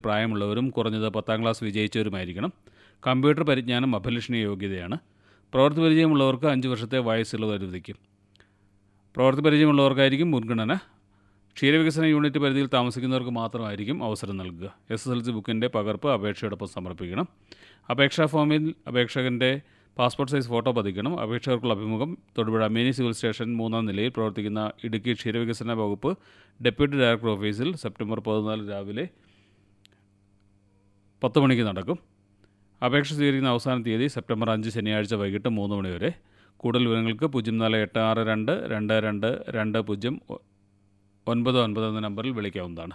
പ്രായമുള്ളവരും കുറഞ്ഞത് പത്താം class വിജയിച്ചവരുമായിരിക്കണം computer പരിജ്ഞാനം അഭിലഷണീയ യോഗ്യതയാണ് പ്രവൃത്തി പരിചയമുള്ളവർക്ക് അഞ്ച് വർഷത്തെ വയസ്സുള്ളത് അനുവദിക്കും പ്രവൃത്തി പരിചയമുള്ളവർക്കായിരിക്കും മുൻഗണന ക്ഷീരവികസന യൂണിറ്റ് പരിധിയിൽ താമസിക്കുന്നവർക്ക് മാത്രമായിരിക്കും അവസരം നൽകുക എസ് എസ് എൽ സി ബുക്കിൻ്റെ പകർപ്പ് അപേക്ഷയോടൊപ്പം സമർപ്പിക്കണം അപേക്ഷാ ഫോമിൽ അപേക്ഷകൻ്റെ പാസ്പോർട്ട് സൈസ് ഫോട്ടോ പതിക്കണം അപേക്ഷകർക്കുള്ള അഭിമുഖം തൊടുപുഴ മിനി സിവിൽ സ്റ്റേഷൻ മൂന്നാം നിലയിൽ പ്രവർത്തിക്കുന്ന ഇടുക്കി ക്ഷീരവികസന വകുപ്പ് ഡെപ്യൂട്ടി ഡയറക്ടർ ഓഫീസിൽ സെപ്റ്റംബർ പതിനാല് രാവിലെ പത്ത് മണിക്ക് നടക്കും അപേക്ഷ സ്വീകരിക്കുന്ന അവസാന തീയതി സെപ്റ്റംബർ അഞ്ച് ശനിയാഴ്ച വൈകിട്ട് മൂന്ന് മണി വരെ കൂടുതൽ വിവരങ്ങൾക്ക് പൂജ്യം നാല് എട്ട് ആറ് രണ്ട് രണ്ട് രണ്ട് രണ്ട് പൂജ്യം ഒ- ഒൻപത് ഒൻപത് എന്ന നമ്പറിൽ വിളിക്കാവുന്നതാണ്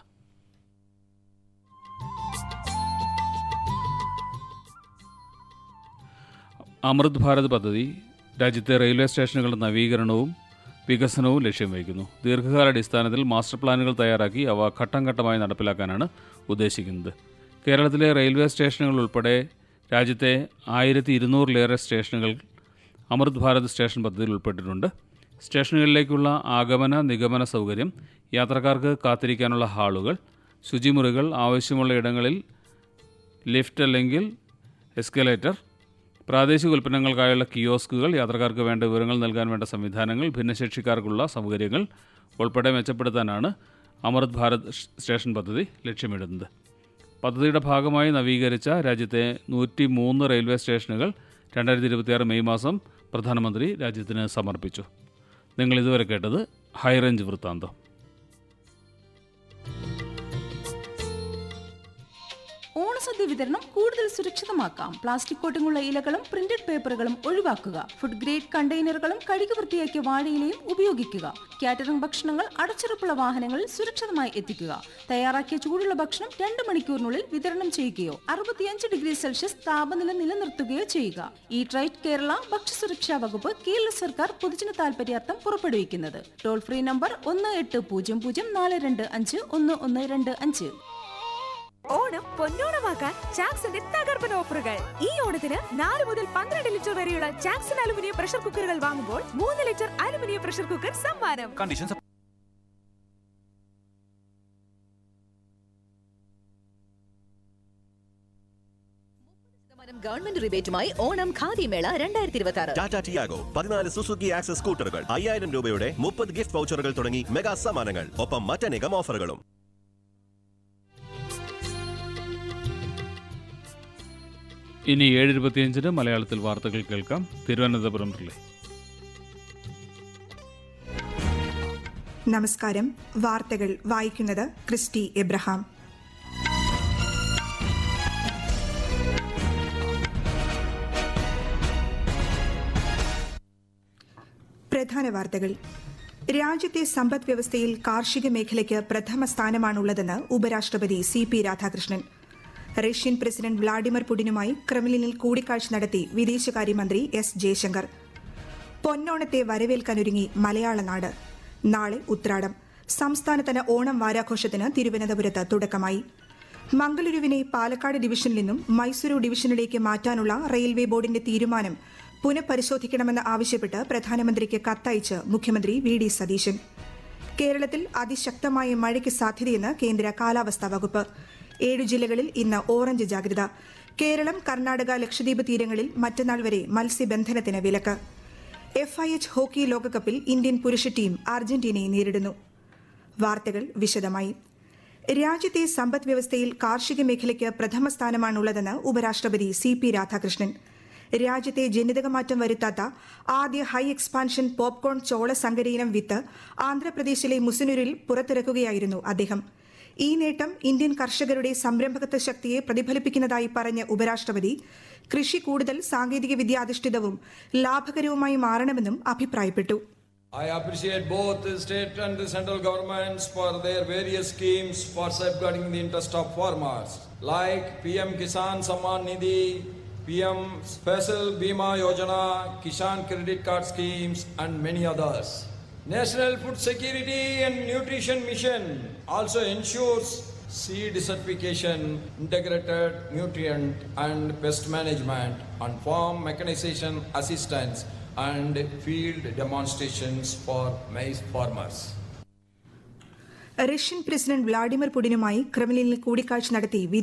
അമൃത് ഭാരത് പദ്ധതി രാജ്യത്തെ റെയിൽവേ സ്റ്റേഷനുകളുടെ നവീകരണവും വികസനവും ലക്ഷ്യം വയ്ക്കുന്നു ദീർഘകാലാടിസ്ഥാനത്തിൽ മാസ്റ്റർ പ്ലാനുകൾ തയ്യാറാക്കി അവ ഘട്ടം ഘട്ടമായി നടപ്പിലാക്കാനാണ് ഉദ്ദേശിക്കുന്നത് കേരളത്തിലെ റെയിൽവേ സ്റ്റേഷനുകൾ ഉൾപ്പെടെ രാജ്യത്തെ ആയിരത്തി ഇരുന്നൂറിലേറെ സ്റ്റേഷനുകൾ അമൃത് ഭാരത് സ്റ്റേഷൻ പദ്ധതിയിൽ ഉൾപ്പെട്ടിട്ടുണ്ട് സ്റ്റേഷനുകളിലേക്കുള്ള ആഗമന നിഗമന സൗകര്യം യാത്രക്കാർക്ക് കാത്തിരിക്കാനുള്ള ഹാളുകൾ ശുചിമുറികൾ ആവശ്യമുള്ള ഇടങ്ങളിൽ ലിഫ്റ്റ് അല്ലെങ്കിൽ എസ്കലേറ്റർ പ്രാദേശിക ഉൽപ്പന്നങ്ങൾക്കായുള്ള കിയോസ്കുകൾ യാത്രക്കാർക്ക് വേണ്ട വിവരങ്ങൾ നൽകാൻ വേണ്ട സംവിധാനങ്ങൾ ഭിന്നശേഷിക്കാർക്കുള്ള സൗകര്യങ്ങൾ ഉൾപ്പെടെ മെച്ചപ്പെടുത്താനാണ് അമൃത് ഭാരത് ഷ്- സ്റ്റേഷൻ പദ്ധതി ലക്ഷ്യമിടുന്നത് പദ്ധതിയുടെ ഭാഗമായി നവീകരിച്ച രാജ്യത്തെ നൂറ്റി മൂന്ന് റെയിൽവേ സ്റ്റേഷനുകൾ രണ്ടായിരത്തി ഇരുപത്തിയാറ് മെയ് മാസം പ്രധാനമന്ത്രി രാജ്യത്തിന് സമർപ്പിച്ചു നിങ്ങൾ ഇതുവരെ കേട്ടത് ഹൈറേഞ്ച് വൃത്താന്തം ഓണസദ്യ വിതരണം കൂടുതൽ സുരക്ഷിതമാക്കാം പ്ലാസ്റ്റിക് കോട്ടിങ്ങുള്ള ഇലകളും പ്രിന്റഡ് പേപ്പറുകളും ഒഴിവാക്കുക ഫുഡ് ഗ്രേഡ് കണ്ടെയ്നറുകളും കഴുകി വൃത്തിയാക്കിയ വാഴയിലയും ഉപയോഗിക്കുക കാറ്ററിംഗ് ഭക്ഷണങ്ങൾ അടച്ചുറപ്പുള്ള വാഹനങ്ങളിൽ സുരക്ഷിതമായി എത്തിക്കുക തയ്യാറാക്കിയ ചൂടുള്ള ഭക്ഷണം രണ്ട് മണിക്കൂറിനുള്ളിൽ വിതരണം ചെയ്യുകയോ അറുപത്തിയഞ്ച് ഡിഗ്രി സെൽഷ്യസ് താപനില നിലനിർത്തുകയോ ചെയ്യുക ഈ ട്രൈറ്റ് കേരള ഭക്ഷ്യസുരക്ഷാ വകുപ്പ് കേരള സർക്കാർ പൊതുജന താൽപര്യാർത്ഥം പുറപ്പെടുവിക്കുന്നത് ടോൾ ഫ്രീ നമ്പർ ഒന്ന് എട്ട് പൂജ്യം പൂജ്യം നാല് രണ്ട് അഞ്ച് ഒന്ന് ഒന്ന് രണ്ട് അഞ്ച് ഓണം പൊന്നോണമാക്കാൻ ചാക്സിന്റെ തകർപ്പൻ ഓഫറുകൾ ഈ ഓണത്തിന് നാല് മുതൽ പന്ത്രണ്ട് ലിറ്റർ വരെയുള്ള ചാക്സൺ അലുമിനിയം പ്രഷർ കുക്കറുകൾ വാങ്ങുമ്പോൾ മൂന്ന് ലിറ്റർ അലുമിനിയം പ്രഷർ കുക്കർ സമ്മാനം Conditions ശതമാനം ഗവൺമെന്റ് റിബേറ്റുമായി ഓണം ഖാദി മേള രണ്ടായിരത്തി ഇരുപത്തി ആറ് ടാറ്റ ടിയാഗോ പതിനാല് സുസുക്കി ആക്സസ് സ്കൂട്ടറുകൾ അയ്യായിരം രൂപയുടെ മുപ്പത് ഗിഫ്റ്റ് വൗച്ചറുകൾ തുടങ്ങി മെഗാ സമ്മാനങ്ങൾ ഒപ്പം മറ്റനേകം ഓഫറുകളും ഇനി ഏഴ് ഇരുപത്തിയഞ്ചിന് മലയാളത്തിൽ വാർത്തകൾ കേൾക്കാം തിരുവനന്തപുരം റിലേ നമസ്കാരം വാർത്തകൾ വായിക്കുന്നത് ക്രിസ്റ്റി എബ്രഹാം പ്രധാന വാർത്തകൾ രാജ്യത്തെ സമ്പദ് വ്യവസ്ഥയിൽ കാർഷിക മേഖലയ്ക്ക് പ്രഥമ സ്ഥാനമാണുള്ളതെന്ന് ഉപരാഷ്ട്രപതി C P Radhakrishnan Russian president Vladimir പുടിനുമായി ക്രെംലിനിൽ കൂടിക്കാഴ്ച നടത്തി വിദേശകാര്യമന്ത്രി എസ് ജയശങ്കർ പൊന്നോണത്തെ വരവേൽക്കാനൊരുങ്ങി മലയാള നാട് നാളെ ഉത്രാടം സംസ്ഥാനതല ഓണം വാരാഘോഷത്തിന് തിരുവനന്തപുരത്ത് തുടക്കമായി മംഗലുരുവിനെ പാലക്കാട് ഡിവിഷനിൽ നിന്നും മൈസൂരു ഡിവിഷനിലേക്ക് മാറ്റാനുള്ള റെയിൽവേ ബോർഡിന്റെ തീരുമാനം പുനഃപരിശോധിക്കണമെന്ന് ആവശ്യപ്പെട്ട് പ്രധാനമന്ത്രിക്ക് കത്തയച്ച് മുഖ്യമന്ത്രി വി ഡി സതീശൻ കേരളത്തിൽ അതിശക്തമായ മഴയ്ക്ക് സാധ്യതയെന്ന് കേന്ദ്ര കാലാവസ്ഥാ വകുപ്പ് ഏഴു ജില്ലകളിൽ ഇന്ന് ഓറഞ്ച് ജാഗ്രത കേരളം കർണാടക ലക്ഷദ്വീപ് തീരങ്ങളിൽ മറ്റന്നാൾ വരെ മത്സ്യബന്ധനത്തിന് വിലക്ക് എഫ് ഐ എച്ച് ഹോക്കി ലോകകപ്പിൽ ഇന്ത്യൻ പുരുഷ ടീം അർജന്റീനയെ നേരിടുന്നു വാർത്തകൾ വിശദമായി രാജ്യത്തെ സമ്പദ് വ്യവസ്ഥയിൽ കാർഷിക മേഖലയ്ക്ക് പ്രഥമ സ്ഥാനമാണുള്ളതെന്ന് ഉപരാഷ്ട്രപതി സി പി രാധാകൃഷ്ണൻ രാജ്യത്തെ ജനിതകമാറ്റം വരുത്താത്ത ആദ്യ ഹൈ എക്സ്പാൻഷൻ പോപ്കോൺ ചോള സങ്കരയിനം വിത്ത് ആന്ധ്രാപ്രദേശിലെ മുസനൂരിൽ പുറത്തിറക്കുകയായിരുന്നു അദ്ദേഹം ഈ നേട്ടം ഇന്ത്യൻ കർഷകരുടെ സംരംഭകത്വ ശക്തിയെ പ്രതിഫലിപ്പിക്കുന്നതായി പറഞ്ഞ ഉപരാഷ്ട്രപതി കൃഷി കൂടുതൽ സാങ്കേതിക വിദ്യാധിഷ്ഠിതവും ലാഭകരവുമായി മാറണമെന്നും അഭിപ്രായപ്പെട്ടു I appreciate both the state and the central governments for their various schemes for safeguarding the interest of farmers, like PM Kisan Samman Nidhi, PM Special Bima Yojana, Kisan Credit Card schemes, and many others. National Food Security and Nutrition Mission also ensures seed certification, integrated nutrient and pest management, and farm mechanization assistance and field demonstrations for maize farmers. Russian president Vladimir പുടിനുമായി ക്രെംലിനിൽ കൂടിക്കാഴ്ച നടത്തി